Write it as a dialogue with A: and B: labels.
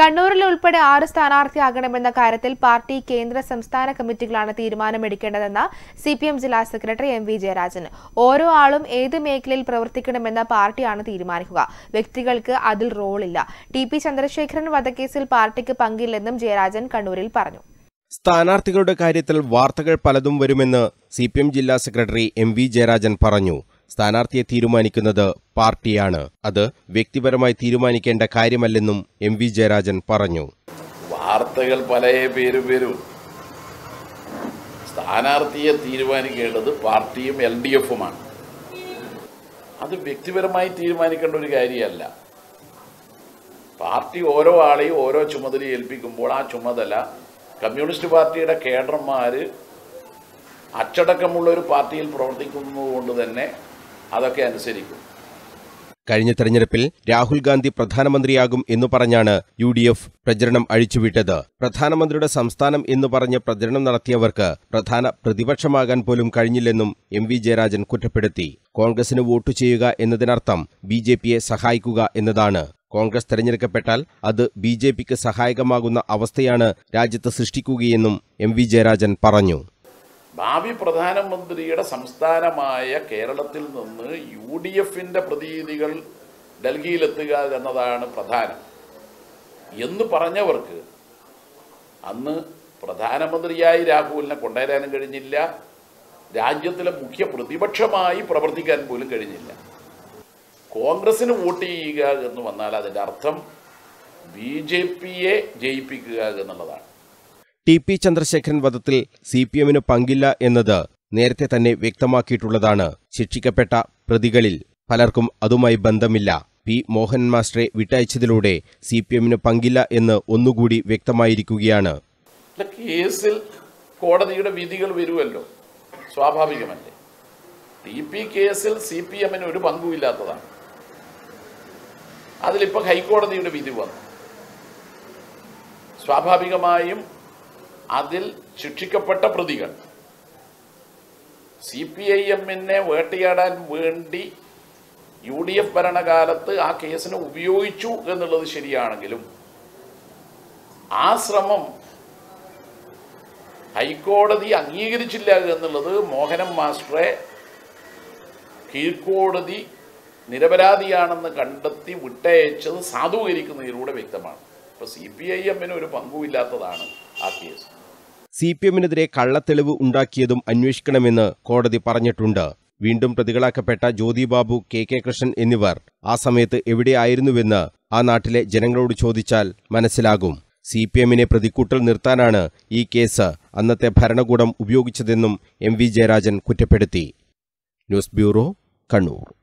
A: കണ്ണൂരിൽ ഉൾപ്പെടെ ആറ് സ്ഥാനാർത്ഥിയാകണമെന്ന കാര്യത്തിൽ പാർട്ടി കേന്ദ്ര സംസ്ഥാന കമ്മിറ്റികളാണ് തീരുമാനമെടുക്കേണ്ടതെന്ന് സി പി എം ജില്ലാ സെക്രട്ടറി എം വി ജയരാജൻ ഓരോ ആളും ഏത് മേഖലയിൽ പ്രവർത്തിക്കണമെന്ന് പാർട്ടിയാണ് തീരുമാനിക്കുക വ്യക്തികൾക്ക് അതിൽ റോളില്ല ടി പി ചന്ദ്രശേഖരൻ വധക്കേസിൽ പാർട്ടിക്ക് പങ്കില്ലെന്നും ജയരാജൻ കണ്ണൂരിൽ പറഞ്ഞു
B: സ്ഥാനാർത്ഥികളുടെ കാര്യത്തിൽ വാർത്തകൾ പലതും വരുമെന്ന് സി പി എം ജില്ലാ സെക്രട്ടറി എം വി ജയരാജൻ പറഞ്ഞു സ്ഥാനാർത്ഥിയെ തീരുമാനിക്കുന്നത് പാർട്ടിയാണ് അത് വ്യക്തിപരമായി തീരുമാനിക്കേണ്ട കാര്യമല്ലെന്നും എം വി ജയരാജൻ പറഞ്ഞു
C: വാർത്തകൾ പല പേരും വരും സ്ഥാനാർത്ഥിയെ തീരുമാനിക്കേണ്ടത് പാർട്ടിയും എൽ ഡി എഫുമാണ് അത് വ്യക്തിപരമായി തീരുമാനിക്കേണ്ട ഒരു കാര്യമല്ല പാർട്ടി ഓരോ ആളെയും ഓരോ ചുമതല ഏൽപ്പിക്കുമ്പോൾ ആ ചുമതല കമ്മ്യൂണിസ്റ്റ് പാർട്ടിയുടെ കേഡർമാർ അച്ചടക്കമുള്ള ഒരു പാർട്ടിയിൽ പ്രവർത്തിക്കുന്നതുകൊണ്ട് തന്നെ അതൊക്കെ അനുസരിക്കും
B: കഴിഞ്ഞ തെരഞ്ഞെടുപ്പിൽ രാഹുൽ ഗാന്ധി പ്രധാനമന്ത്രിയാകും എന്നു പറഞ്ഞാണ് യു ഡി എഫ് പ്രചരണം അഴിച്ചുവിട്ടത് പ്രധാനമന്ത്രിയുടെ സംസ്ഥാനം എന്ന് പറഞ്ഞ് പ്രചരണം നടത്തിയവർക്ക് പ്രധാന പ്രതിപക്ഷമാകാൻ പോലും കഴിഞ്ഞില്ലെന്നും എം വി ജയരാജൻ കുറ്റപ്പെടുത്തി കോൺഗ്രസിന് വോട്ട് ചെയ്യുക എന്നതിനർത്ഥം ബി ജെ പിയെ സഹായിക്കുക എന്നതാണ് കോൺഗ്രസ് തെരഞ്ഞെടുക്കപ്പെട്ടാൽ അത് ബി ജെ പിക്ക് സഹായകമാകുന്ന അവസ്ഥയാണ് രാജ്യത്ത് സൃഷ്ടിക്കുകയെന്നും എം വി ജയരാജൻ പറഞ്ഞു
C: ഭാവി പ്രധാനമന്ത്രിയുടെ സംസ്ഥാനമായ കേരളത്തിൽ നിന്ന് യു ഡി എഫിൻ്റെ പ്രതിനിധികൾ ഡൽഹിയിലെത്തുക എന്നതാണ് പ്രധാനം എന്ന് പറഞ്ഞവർക്ക് അന്ന് പ്രധാനമന്ത്രിയായി രാഹുലിനെ കൊണ്ടുവരാനും കഴിഞ്ഞില്ല രാജ്യത്തിലെ മുഖ്യ പ്രതിപക്ഷമായി പ്രവർത്തിക്കാൻ പോലും കഴിഞ്ഞില്ല കോൺഗ്രസിന് വോട്ട് ചെയ്യുക എന്ന് വന്നാൽ അതിൻ്റെ അർത്ഥം ബി ജെ പിയെ ജയിപ്പിക്കുക എന്നുള്ളതാണ്
B: ടി പി ചന്ദ്രശേഖരൻ വധത്തിൽ സി പി എമ്മിന് പങ്കില്ല എന്നത് നേരത്തെ തന്നെ വ്യക്തമാക്കിയിട്ടുള്ളതാണ് ശിക്ഷിക്കപ്പെട്ട പ്രതികളിൽ പലർക്കും അതുമായി ബന്ധമില്ല പി മോഹൻ മാസ്റ്ററെ വിട്ടയച്ചതിലൂടെ സി പി എമ്മിന് പങ്കില്ല എന്ന് ഒന്നുകൂടി വ്യക്തമായിരിക്കുകയാണ്
C: അല്ല കേസിൽ കോടതിയുടെ വിധികൾ വരുമല്ലോ സ്വാഭാവികമല്ലേ ടി പി കേസിൽ സി പി എമ്മിന് ഒരു പങ്കുമില്ലാത്തതാണ് അതിലിപ്പോൾ ഹൈക്കോടതിയുടെ വിധി വന്നു സ്വാഭാവികമായും അതിൽ ശിക്ഷിക്കപ്പെട്ട പ്രതികൾ സി പി ഐ എമ്മിനെ വേട്ടയാടാൻ വേണ്ടി യു ഡി എഫ് ഭരണകാലത്ത് ആ കേസിനെ ഉപയോഗിച്ചു എന്നുള്ളത് ശരിയാണെങ്കിലും ആ ശ്രമം ഹൈക്കോടതി അംഗീകരിച്ചില്ല എന്നുള്ളത് മോഹനം മാസ്റ്ററെ കീഴ്ക്കോടതി നിരപരാധിയാണെന്ന് കണ്ടെത്തി വിട്ടയച്ചത് സാധൂകരിക്കുന്നതിലൂടെ വ്യക്തമാണ് ഇപ്പൊ സി പി ഐ എമ്മിന് ഒരു പങ്കുമില്ലാത്തതാണ് ആ കേസ്
B: സി പി എമ്മിനെതിരെ കള്ളത്തെളിവ് ഉണ്ടാക്കിയതും അന്വേഷിക്കണമെന്ന് കോടതി പറഞ്ഞിട്ടുണ്ട് വീണ്ടും പ്രതികളാക്കപ്പെട്ട ജ്യോതിബാബു കെ കെ കൃഷ്ണൻ എന്നിവർ ആ സമയത്ത് എവിടെയായിരുന്നുവെന്ന് ആ നാട്ടിലെ ജനങ്ങളോട് ചോദിച്ചാൽ മനസ്സിലാകും സി പി എമ്മിനെ പ്രതിക്കൂട്ടിൽ നിർത്താനാണ് ഈ കേസ് അന്നത്തെ ഭരണകൂടം ഉപയോഗിച്ചതെന്നും എം വി ജയരാജൻ കുറ്റപ്പെടുത്തി ന്യൂസ് ബ്യൂറോ കണ്ണൂർ